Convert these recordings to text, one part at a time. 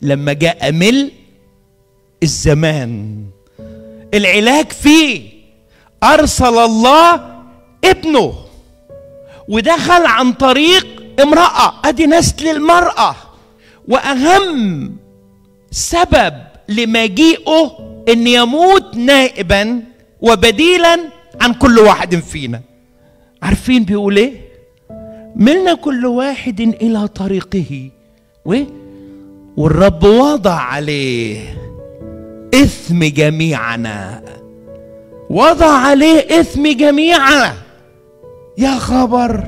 لما جاء ملء الزمان العلاج فيه ارسل الله ابنه ودخل عن طريق امراه ادي نسل المراه واهم سبب لمجيئه ان يموت نائبا وبديلا عن كل واحد فينا عارفين بيقول ايه ملنا كل واحد الى طريقه و والرب وضع عليه اثم جميعنا وضع عليه اثم جميعنا يا خبر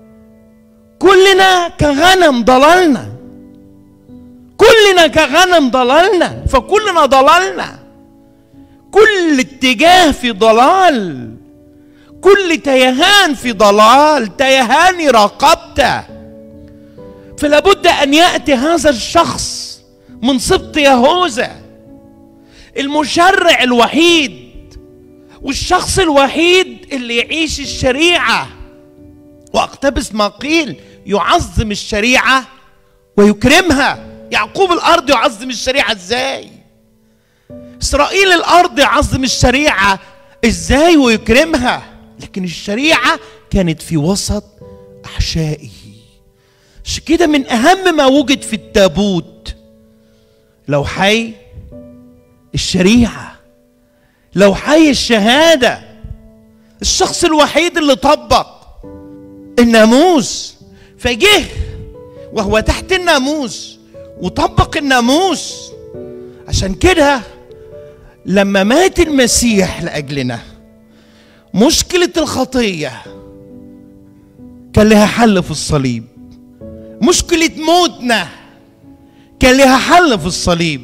كلنا كغنم ضللنا كلنا كغنم ضللنا فكلنا ضللنا كل اتجاه في ضلال كل تيهان في ضلال تيهان راقبته فلا بد ان ياتي هذا الشخص من سبط يهوذا المشرع الوحيد والشخص الوحيد اللي يعيش الشريعه واقتبس ما قيل يعظم الشريعه ويكرمها يعقوب الارض يعظم الشريعه ازاي اسرائيل الارض يعظم الشريعه ازاي ويكرمها لكن الشريعه كانت في وسط احشائه عشان كده من اهم ما وجد في التابوت لو حي الشريعه لو حي الشهاده الشخص الوحيد اللي طبق الناموس فجه وهو تحت الناموس وطبق الناموس عشان كده لما مات المسيح لاجلنا مشكله الخطيه كان لها حل في الصليب مشكله موتنا كان لها حل في الصليب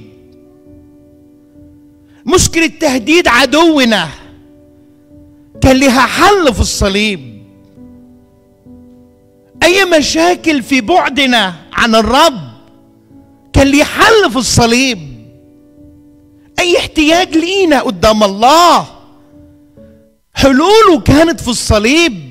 مشكله تهديد عدونا كان لها حل في الصليب اي مشاكل في بعدنا عن الرب كان ليه حل في الصليب اي احتياج لينا قدام الله حلوله كانت في الصليب